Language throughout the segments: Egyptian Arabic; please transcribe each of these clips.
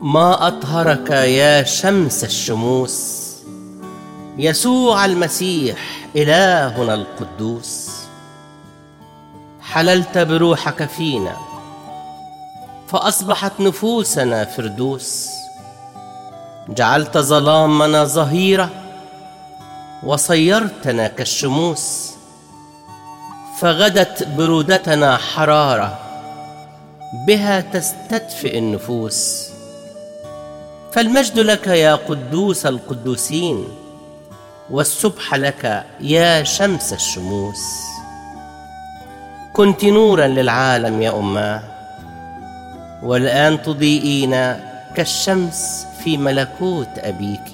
ما أطهرك يا شمس الشموس يسوع المسيح إلهنا القدوس حللت بروحك فينا فأصبحت نفوسنا فردوس جعلت ظلامنا ظهيرة وصيرتنا كالشموس فغدت برودتنا حرارة بها تستدفئ النفوس فالمجد لك يا قدوس القدوسين والسبح لك يا شمس الشموس كنت نورا للعالم يا اماه والان تضيئين كالشمس في ملكوت ابيك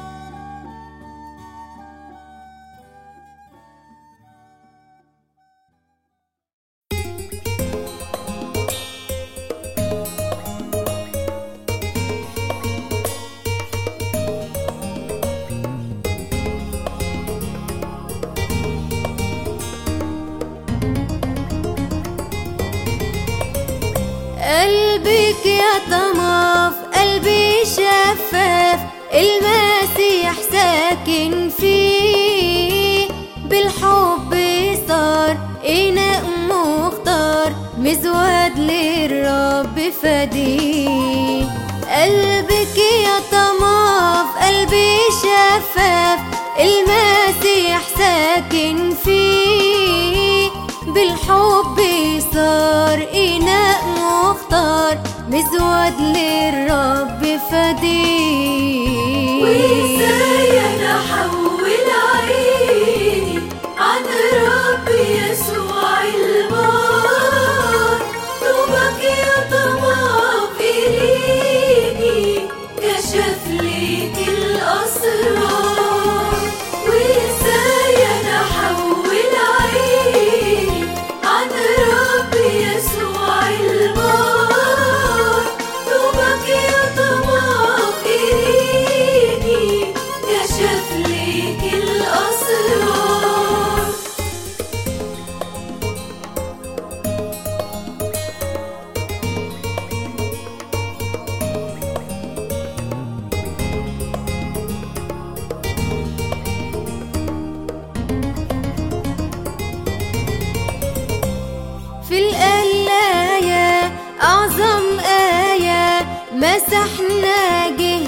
قلبك يا طماف قلبي شفاف المسيح ساكن فيه بالحب صار إناء مختار مزود للرب فديه قلبك يا طماف قلبي شفاف المسيح ساكن فيه بالحب صار إناء مختار مزود للرب فديه وازاي انا احول عيني عن رب يسوع البار طوبك يا طماف إليني كشف ليك الأسرار وازاي انا احول عيني عن رب يسوع البار طوبك يا طماف إليني كشف ليك الأسرار في القلاية أعظم آية مسحنا جه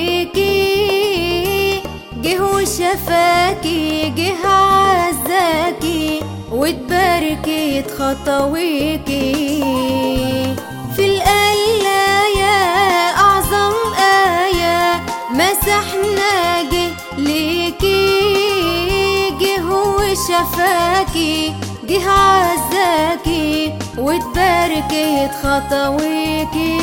ليكي جه وشفاكي جه عزاكي وتباركي خطويكي في القلاية أعظم آية مسحنا جه ليكي جه وشفاكي جه عزاكي وتباركي خطويكي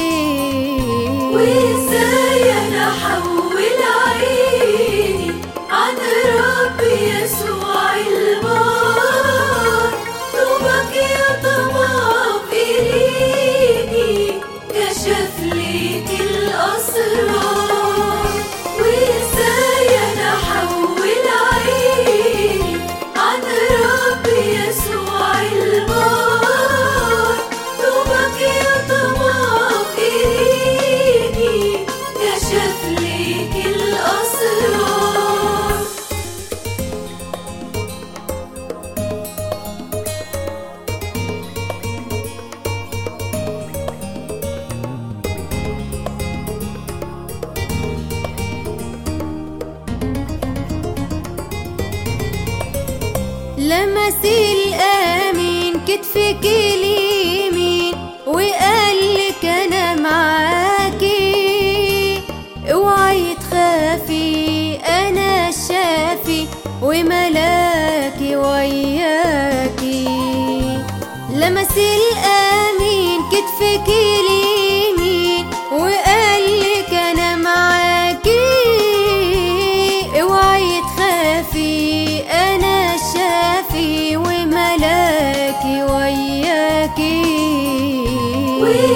وازاي انا احول عيني عن رب يسوع البار طوبك يا طماف إليني كشف ليك الأسرار وازاي انا احول عيني عن رب يسوع البار طوبك يا طماف إليني كشف ليك الأسرار لمس الامين كتفك اليمين وقال لك انا معاكي اوعي تخافي انا الشافي وملاكي وياكي لمس الامين كتفك اليمين وقال لك انا معاكي اوعي تخافي انا الشافي وملاكي وياكي